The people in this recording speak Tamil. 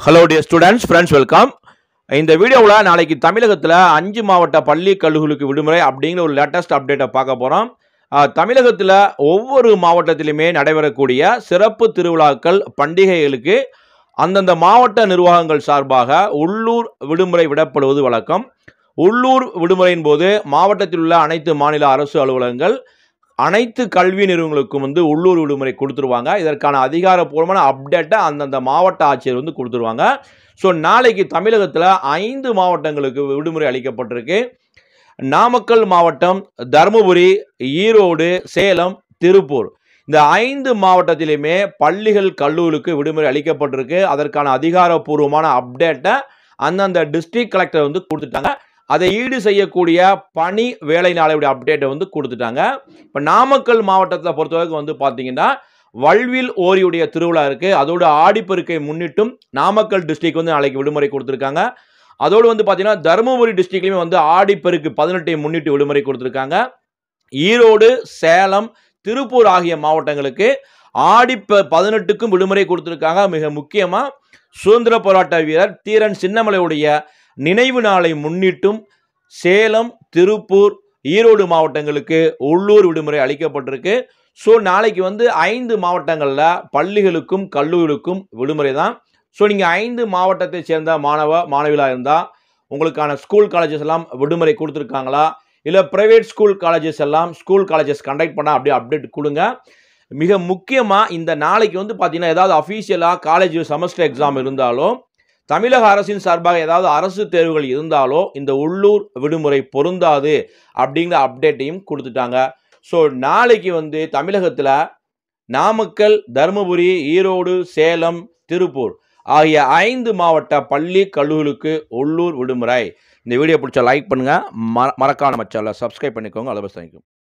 hello dear students friends welcome இந்த வீடியோவில் நாளைக்கு தமிழகத்தில் அஞ்சு மாவட்ட பள்ளி கல்லூரிகளுக்கு விடுமுறை அப்படிங்கிற ஒரு லேட்டஸ்ட் அப்டேட்டை பார்க்க போகிறோம் தமிழகத்தில் ஒவ்வொரு மாவட்டத்திலுமே நடைபெறக்கூடிய சிறப்பு திருவிழாக்கள் பண்டிகைகளுக்கு அந்தந்த மாவட்ட நிர்வாகங்கள் சார்பாக உள்ளூர் விடுமுறை விடப்படுவது வழக்கம் உள்ளூர் விடுமுறையின் போது மாவட்டத்தில் உள்ள அனைத்து மாநில அரசு அலுவலகங்கள் அனைத்து கல்வி நிறுவனங்களுக்கும் வந்து உள்ளூர் விடுமுறை கொடுத்துருவாங்க இதற்கான அதிகாரப்பூர்வமான அப்டேட்டை அந்தந்த மாவட்ட ஆட்சியர் வந்து கொடுத்துருவாங்க ஸோ நாளைக்கு தமிழகத்தில் ஐந்து மாவட்டங்களுக்கு விடுமுறை அளிக்கப்பட்டிருக்கு நாமக்கல் மாவட்டம் தருமபுரி ஈரோடு சேலம் திருப்பூர் இந்த ஐந்து மாவட்டத்திலுமே பள்ளிகள் கல்லூரிகளுக்கு விடுமுறை அளிக்கப்பட்டிருக்கு அதற்கான அதிகாரப்பூர்வமான அப்டேட்டை அந்தந்த டிஸ்ட்ரிக்ட் கலெக்டர் வந்து கொடுத்துட்டாங்க அதை ஈடு செய்யக்கூடிய பணி வேலை நாளையுடைய அப்டேட்டை வந்து கொடுத்துட்டாங்க இப்போ நாமக்கல் மாவட்டத்தை பொறுத்தவரைக்கும் வந்து பார்த்தீங்கன்னா வல்வில் ஓரியுடைய திருவிழா இருக்குது அதோட ஆடிப்பெருக்கை முன்னிட்டும் நாமக்கல் டிஸ்ட்ரிக்ட் வந்து நாளைக்கு விடுமுறை கொடுத்துருக்காங்க அதோடு வந்து பார்த்தீங்கன்னா தருமபுரி டிஸ்ட்ரிக்ட்லையுமே வந்து ஆடிப்பெருக்கு பதினெட்டை முன்னிட்டு விடுமுறை கொடுத்துருக்காங்க ஈரோடு சேலம் திருப்பூர் ஆகிய மாவட்டங்களுக்கு ஆடி ப- பதினெட்டுக்கும் விடுமுறை கொடுத்துருக்காங்க மிக முக்கியமாக சுதந்திர போராட்ட வீரர் தீரன் சின்னமலையுடைய நினைவு நாளை முன்னிட்டும் சேலம் திருப்பூர் ஈரோடு மாவட்டங்களுக்கு உள்ளூர் விடுமுறை அளிக்கப்பட்டிருக்கு ஸோ நாளைக்கு வந்து ஐந்து மாவட்டங்களில் பள்ளிகளுக்கும் கல்லூரிகளுக்கும் விடுமுறை தான் ஸோ நீங்கள் ஐந்து மாவட்டத்தை சேர்ந்த மாணவ மாணவிகளாக இருந்தால் உங்களுக்கான ஸ்கூல் காலேஜஸ் எல்லாம் விடுமுறை கொடுத்துருக்காங்களா இல்லை ப்ரைவேட் ஸ்கூல் காலேஜஸ் எல்லாம் ஸ்கூல் காலேஜஸ் கண்டக்ட் பண்ணால் அப்படியே அப்டேட் கொடுங்க மிக முக்கியமாக இந்த நாளைக்கு வந்து பார்த்தீங்கன்னா ஏதாவது அஃபீஷியலாக காலேஜ் செமஸ்டர் எக்ஸாம் இருந்தாலும் தமிழக அரசின் சார்பாக ஏதாவது அரசு தேர்வுகள் இருந்தாலோ இந்த உள்ளூர் விடுமுறை பொருந்தாது அப்படிங்கிற அப்டேட்டையும் கொடுத்துட்டாங்க ஸோ நாளைக்கு வந்து தமிழகத்தில் நாமக்கல் தருமபுரி ஈரோடு சேலம் திருப்பூர் ஆகிய ஐந்து மாவட்ட பள்ளி கல்லூரிகளுக்கு உள்ளூர் விடுமுறை இந்த வீடியோ பிடிச்ச லைக் பண்ணுங்கள் ம மறக்காம மச்சால சப்ஸ்கிரைப் பண்ணிக்கோங்க அதை பஸ் தேங்க்யூ